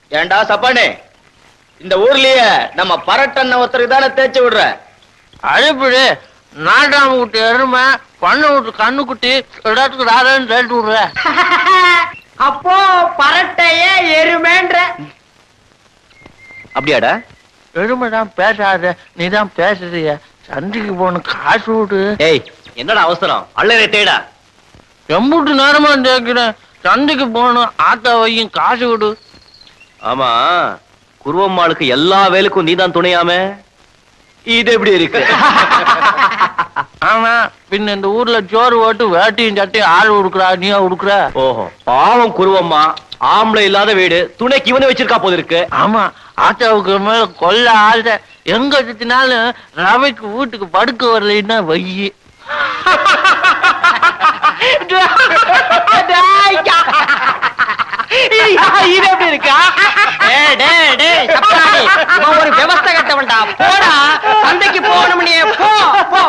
ஏண்டா சப்பானே இந்த ஊர்லயே நம்ம பரட்டன் ஒருத்தருக்கு தானே தேய்ச்சி விடுற அழுப்பிடு நாட்டாம குட்டி எருமை பண்ண விட்டு கண்ணு குட்டி இடத்துக்கு ராதான்னு ரேட்டு விடுற அப்போ பரட்டைய எருமேன்ற அப்படியாடா எருமை தான் பேசாத நீ தான் பேசுறிய சந்தைக்கு போகணும் காசு விடு ஏய் என்னடா அவசரம் அள்ளரை தேடா எம்புட்டு நேரமா கேட்கிறேன் சந்தைக்கு போகணும் ஆத்தா வையும் காசு விடு ஆமா குருவம்மாளுக்கு எல்லா வேலைக்கும் நீதான் துணையாமே இது எப்படி இருக்கு ஆனா பின்ன இந்த ஊர்ல சோறு ஓட்டு வேட்டியும் சட்டையும் ஆள் உடுக்குறா நீயா உடுக்குற ஓஹோ பாவம் குருவம்மா ஆம்பளை இல்லாத வீடு துணைக்கு இவனே வச்சிருக்கா போல இருக்கு ஆமா ஆத்தாவுக்கு மேல கொல்ல ஆசை எங்க சுத்தினாலும் ரவைக்கு வீட்டுக்கு படுக்க வரலைன்னா வையி இது எப்படி இருக்கா டேய், டேய், டேய், சப்பானி, இவன் ஒரு விவஸ்தை கட்டவன்டா போடா சந்தைக்கு போகணும் நீ போ போ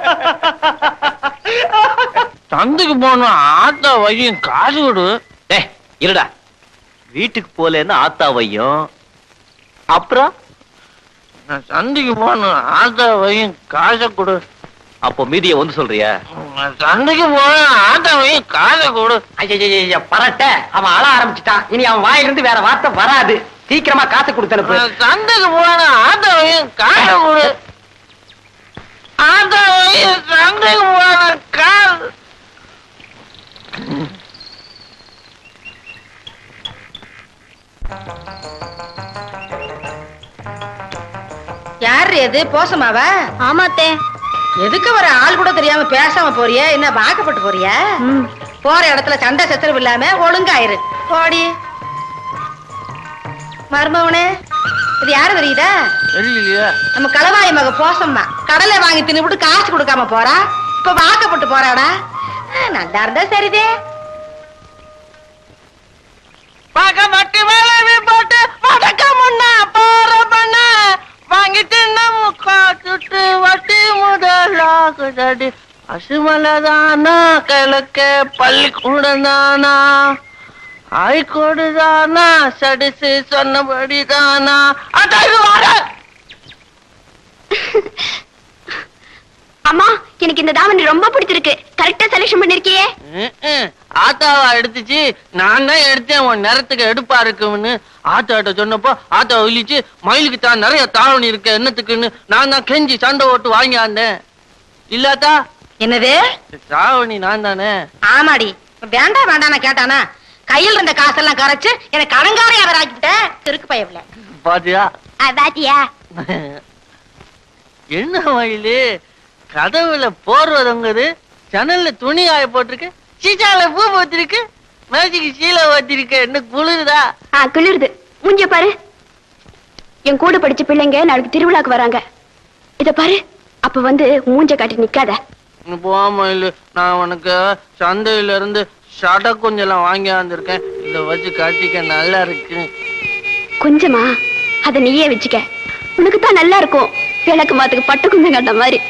சந்தைக்கு போகணும் ஆத்தா வையும் காசு விடு டேய் இருடா வீட்டுக்கு போலன்னு ஆத்தா வையும் அப்புறம் நான் சந்தைக்கு போகணும் ஆத்தா வையும் காசை கொடு அப்போ மீதியை வந்து சொல்றியா நான் சந்தைக்கு போகணும் ஆத்தா வையும் காசை கொடு ஐயய்யய்ய, பரட்ட அவன் அழ ஆரம்பிச்சிட்டான் இனி அவன் வாயிலிருந்து வேற வார்த்தை வராது சீக்கிரமா காசு கொடுத்தனுப்பு நான் சந்தைக்கு போகணும் ஆத்தா வையும் காசை கொடு ஆத்தா வையும் சந்தைக்கு போகணும் காசு யாரு எது போசமாவா ஆமாத்தே எதுக்கு வர ஆள் கூட தெரியாம பேசாம போறிய என்ன வாக்கப்பட்டு போறிய போற இடத்துல சண்டை சச்சரவு இல்லாம ஒழுங்காயிரு போடி மருமவனே இது யாரு தெரியுதா தெரியலையே நம்ம களவாய் மக போசம்மா கடலை வாங்கி தின்னுபிட்டு காசு கொடுக்காம போறா இப்ப வாக்கப்பட்டு போறாடா ஆ, நல்லா இருந்தா சரிதே பக்க மட்டி வேலை போட்டு வடக்க முன்னா போற பண்ண வாங்கி தின்ன முக்கா சுட்டு வட்டி முதலாகுதடி பசுமலதானா கிழக்க பள்ளிக்கூடம் தானா ஹைகோடு தானா சடிசு சொன்னபடி தானா அட்டாக்கு வாட அம்மா எனக்கு இந்த தாவணி ரொம்ப பிடிச்சிருக்கு கரெக்டா செலக்ஷன் பண்ணிருக்கியே ஆத்தாவா எடுத்துச்சு நான் தான் எடுத்தேன் உன் நேரத்துக்கு எடுப்பா இருக்குன்னு ஆத்தாட்ட சொன்னப்போ ஆத்தா ஒழிச்சு மயிலுக்கு தான் நிறைய தாவணி இருக்கு என்னத்துக்குன்னு நான் தான் கெஞ்சி சண்டை ஓட்டு வாங்கியாந்தேன் இல்லாத்தா என்னது தாவணி நான் தானே ஆமாடி வேண்டாம் வேண்டாம் கேட்டானா கையில் இருந்த காசெல்லாம் கரைச்சு எனக்கு கடங்காரையா வேற ஆக்கிட்ட திருக்கு பயவில்லை பாத்தியா பாத்தியா என்ன மயிலு கதவுல போர்வதங்குது ஜன்னல்ல துணி ஆய போட்டிருக்கு சீச்சால பூ போத்திருக்கு மேஜிக்கு சீலை ஓத்திருக்கு என்ன குளிருதா ஆ குளிருது மூஞ்ச பாரு என் கூட படிச்ச பிள்ளைங்க நாளைக்கு திருவிழாக்கு வராங்க இத பாரு அப்ப வந்து மூஞ்ச காட்டி நிக்காத நீ போ மயிலு நான் உனக்கு சந்தையில இருந்து சடை கொஞ்சம் வாங்கி வந்திருக்கேன் இத வச்சு கட்டிக்க நல்லா இருக்கு கொஞ்சமா அத நீயே வச்சுக்க உனக்கு தான் நல்லா இருக்கும் விளக்கு மாத்துக்கு பட்டு குந்தம் கட்ட மாதிரி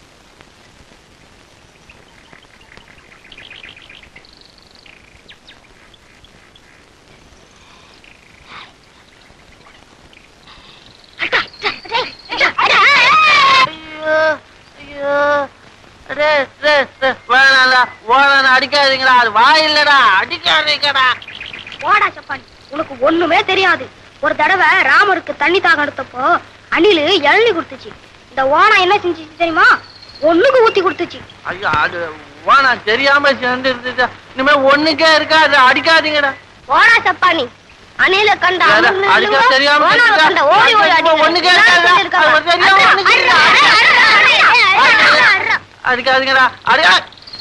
ஐயோ ஐயோ டே டே டே வேணாம்டா ஓடான அடிக்காதீங்கடா அது வாயில்லடா அடிக்காதீங்கடா போடா சப்பானி உனக்கு ஒண்ணுமே தெரியாது ஒரு தடவை ராமருக்கு தண்ணி தாகம் எடுத்தப்போ அணிலு இளநி கொடுத்துச்சு இந்த ஓனா என்ன செஞ்சுச்சு தெரியுமா ஒண்ணுக்கு ஊத்தி கொடுத்துச்சு ஐயோ அது வானா தெரியாம சேர்ந்து இருந்துச்சா இனிமே ஒண்ணுக்கே இருக்காது அடிக்காதீங்கடா போடா சப்பானி அணில கண்ட வேற, அமிர்தம் அடிக்க இல்லையா? தெரியாம ஓனாவை செஞ்சுட்டா. கண்ட ஓடி ஓடி இப்போ அடிக்கிறேன். ஒண்ணுக்கே நான் இருக்காதா? சொல்லியிருக்கேன். அது தெரியாம அர்ரா, ஒண்ணுக்கு அர்ரா, அர்ரா, அர்ரா, அர்ரா, அர்ரா. அடிக்காதீங்கடா அடிக்கா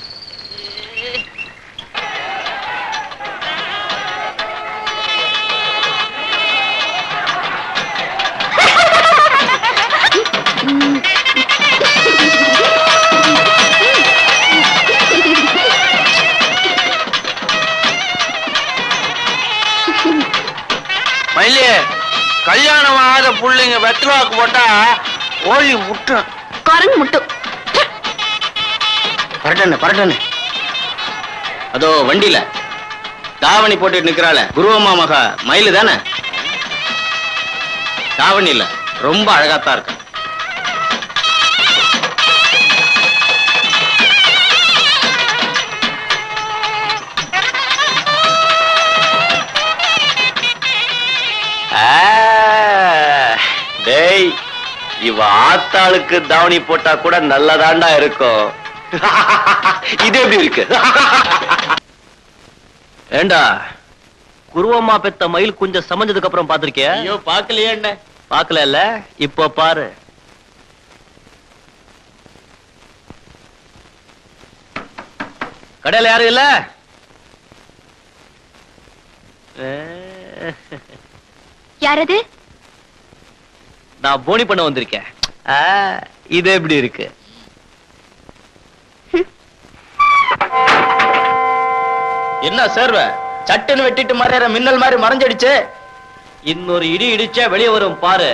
மயிலே கல்யாணம் ஆகாத புள்ளைங்க வெத்தலாக்கு போட்டா ஓலி முட்டும் குரங்கு முட்டும் பரட்டன்னு பரட்டன்னு அதோ வண்டியில தாவணி போட்டுட்டு நிக்கிறாள குருவம்மா மகா மயிலு தானே தாவணி இல்ல ரொம்ப அழகாத்தான் இருக்கு ஆ, டேய் இவ ஆத்தாளுக்கு தாவணி போட்டா கூட நல்லதாண்டா இருக்கும் இது எப்படி இருக்கு ஏண்டா குருவம்மா பெத்த மயில் கொஞ்சம் சமைஞ்சதுக்கு அப்புறம் பாத்திருக்கிய ஐயோ பாக்கலையே என்ன பாக்கல இப்போ பாரு கடையில யாரும் இல்ல அஹ், யாரது நான் போனி பண்ண வந்திருக்கேன் ஆ, இது எப்படி இருக்கு என்ன சேர்வ சட்டுன்னு வெட்டிட்டு மறையற மின்னல் மாதிரி மறைஞ்சிடுச்சு இன்னொரு இடி இடிச்சா வெளியே வரும் பாரு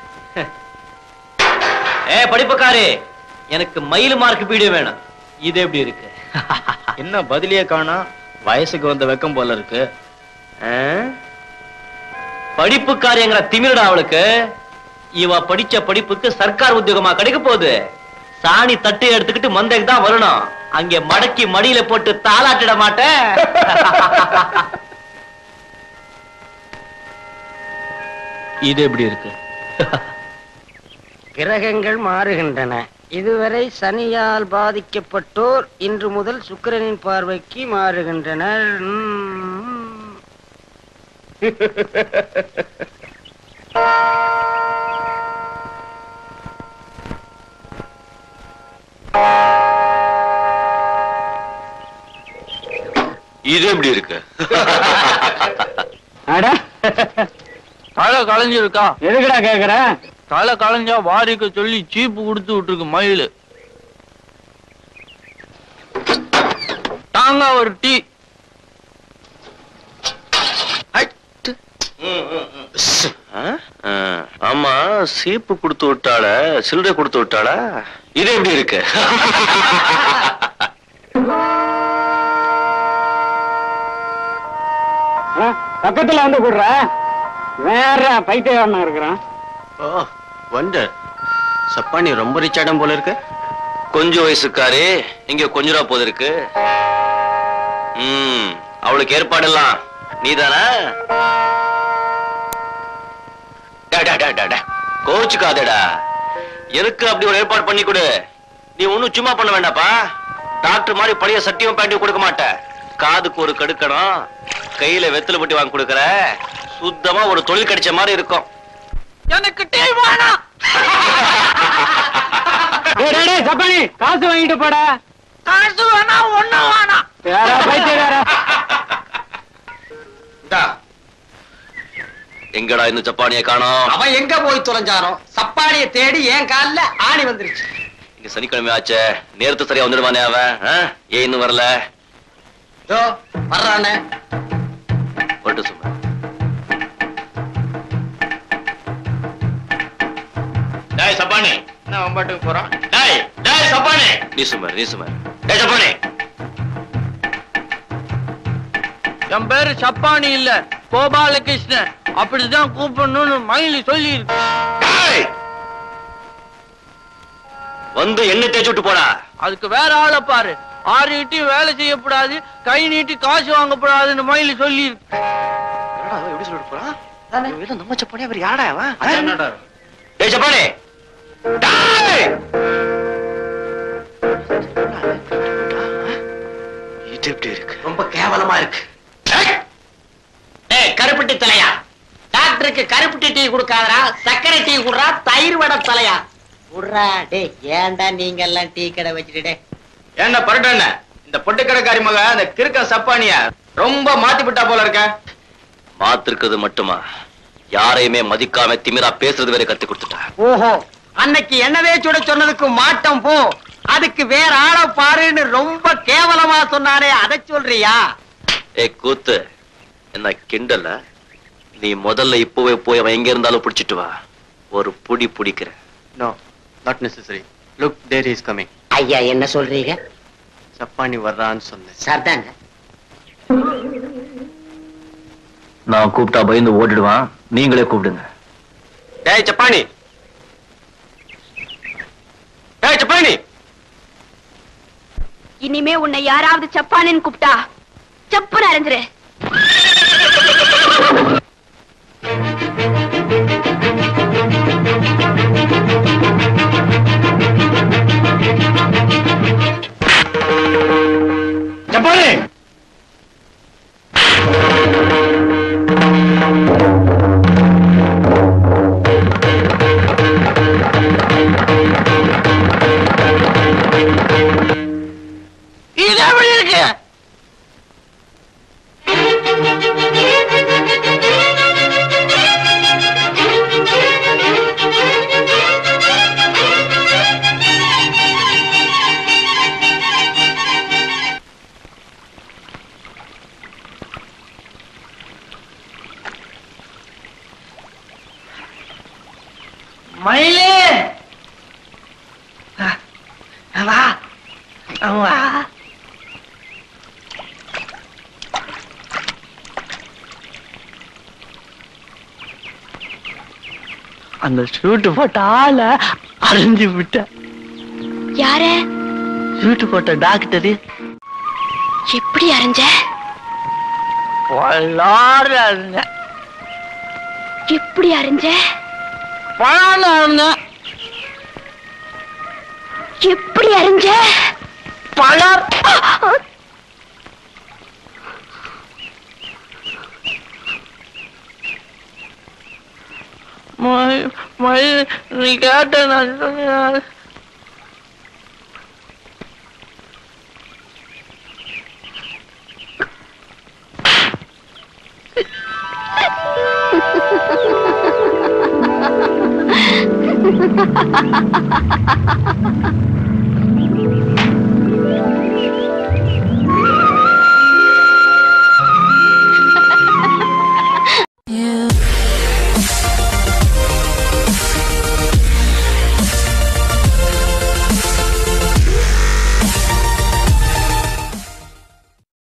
ஏ படிப்புக்காரே எனக்கு மயில் மார்க் பீடியோ வேணும் இது எப்படி இருக்கு என்ன பதிலியே காணோம் வயசுக்கு வந்த வெக்கம் போல இருக்கு ஆ? படிப்புக்காரியங்கிற திமிரடா அவளுக்கு இவ படிச்ச படிப்புக்கு சர்க்கார் உத்தியோகமா கிடைக்க போகுது சாணி தட்டு எடுத்துக்கிட்டு மந்தைக்கு தான் வரணும் அங்கே மடக்கி மடியில போட்டு தாளாட்டிட மாட்டேன் இது எப்படி இருக்கு கிரகங்கள் மாறுகின்றன இதுவரை சனியால் பாதிக்கப்பட்டோர் இன்று முதல் சுக்கிரனின் பார்வைக்கு மாறுகின்றனர் உம். இது எப்படி இருக்கு அட தலை களைஞ்சிருக்கா எதுக்குடா கேக்குற தலை களைஞ்சா வாரிக்க சொல்லி சீப்பு கொடுத்து விட்டுருக்கு மயில் தாங்க ஒரு டீ ஆமா சீப்பு கொடுத்து விட்டாள சில்லறை கொடுத்து விட்டாள இது எப்படி இருக்கு பக்கத்துல வந்து கூடுற வேற பைத்தியக்காரனா இருக்கிறான் ஓ வந்து சப்பானி ரொம்ப ரிச் ஆடம் போல இருக்கு கொஞ்சம் வயசுக்காரே இங்க கொஞ்சரா போது இருக்கு ம் அவளுக்கு ஏற்பாடெல்லாம் நீதானா டா, டா, டா, டா, டா. கோச்சுக்காதடா எனக்கு அப்படி ஒரு ஏற்பாடு பண்ணி கொடு நீ ஒண்ணும் சும்மா பண்ண வேண்டாப்பா டாக்டர் மாதிரி பழைய சட்டியும் பேண்டியும் கொடுக்க மாட்ட காதுக்கு ஒரு கடுக்கணும் கையில வெத்தலை பட்டி வாங்கி கொடுக்கற சுத்தமா ஒரு தொழில் கிடைச்ச மாதிரி இருக்கும் எனக்கு டீ வேணாம் சப்பானி காசு வாங்கிட்டு போடா காசு வேணா ஒண்ணும் வேணாம் வேற பைத்தியக்கார இந்தா. எங்கடா இந்த ஜப்பானிய காணோம் அவன் எங்க போய் தொலைஞ்சாரோ சப்பானிய தேடி என் கால்ல ஆணி வந்துருச்சு இங்க சனிக்கிழமை ஆச்சே நேரத்து சரியா வந்துடுவானே அவன் ஆ? ஏன் இன்னும் வரல இதோ வர்றானே வரட்டும் சும்மா டேய் சப்பானி என்ன அவன் பாட்டுக்கு போறான் டேய் டேய் சப்பானி நீ சுமார் நீ சுமார் டேய் சப்பானி என் பேரு சப்பானி இல்ல கோபாலகிருஷ்ணன் அப்படிதான் கூப்பிடணும்னு மயிலி சொல்லி இருக்கு டேய் வந்து என்ன தேய்ச்சி விட்டு போடா அதுக்கு வேற ஆளை பாரு ஆறு நீட்டி வேலை செய்யக்கூடாது கை நீட்டி காசு வாங்கக்கூடாதுன்னு மயிலி சொல்லி இருக்கு என்னடா அவன் எப்படி சொல்லிட்டு போறான் இவன் ஏதோ நம்ம சப்பானி அவர் யாரா அவன் டேய் சப்பானி டேய் இது எப்படி இருக்கு ரொம்ப கேவலமா இருக்கு டேய் ஏய் கருப்பட்டி தலையா டாக்டருக்கு கருப்பட்டி டீ கொடுக்காதடா சர்க்கரை டீ குடுறா தயிர் வடை தலையா குடுறா டேய் ஏன்டா நீங்க எல்லாம் டீ கடை வச்சுட்டு டேய் ஏன்டா பரட்டண்ண இந்த பொட்டுக்கடைக்காரி மக அந்த கிறுக்க சப்பானிய ரொம்ப மாத்தி விட்டா போல இருக்க மாத்திருக்கிறது மட்டுமா யாரையுமே மதிக்காம திமிரா பேசுறது வேற கத்து கொடுத்துட்டா ஓஹோ அன்னைக்கு என்னவே சுட சொன்னதுக்கு மாட்டம் போ அதுக்கு வேற ஆள பாருன்னு ரொம்ப கேவலமா சொன்னானே அதை சொல்றியா ஏ கூத்து என்ன கிண்டல நீ முதல்ல இப்பவே போய் அவன் எங்க இருந்தாலும் பிடிச்சிட்டு வா ஒரு புடி பிடிக்கிறேன் No, not necessary. Look, there he is coming. ஐயா என்ன சொல்றீங்க சப்பானி வர்றான்னு சொன்னேன் சரிதாங்க நான் கூப்பிட்டா பயந்து ஓடிடுவான் நீங்களே கூப்பிடுங்க டேய் சப்பானி டேய் சப்பானி இனிமே உன்னை யாராவது சப்பானேன்னு கூப்பிட்டா சப்புன்னு அரைஞ்சிரு சப்பானி இது எப்படி இருக்கு மயிலே வா வா அந்த ஷூட்டு போட்ட ஆள அரைஞ்சு விட்ட யார ஷூட்டு போட்ட டாக்டரு எப்படி அரைஞ்ச பொல்லாறு அரைஞ்ச எப்படி அரைஞ்ச பழான்னு அரைஞ்ச எப்படி அரைஞ்ச பழம் மயில் மயில் நீ கேட்ட நான் சொன்னேன்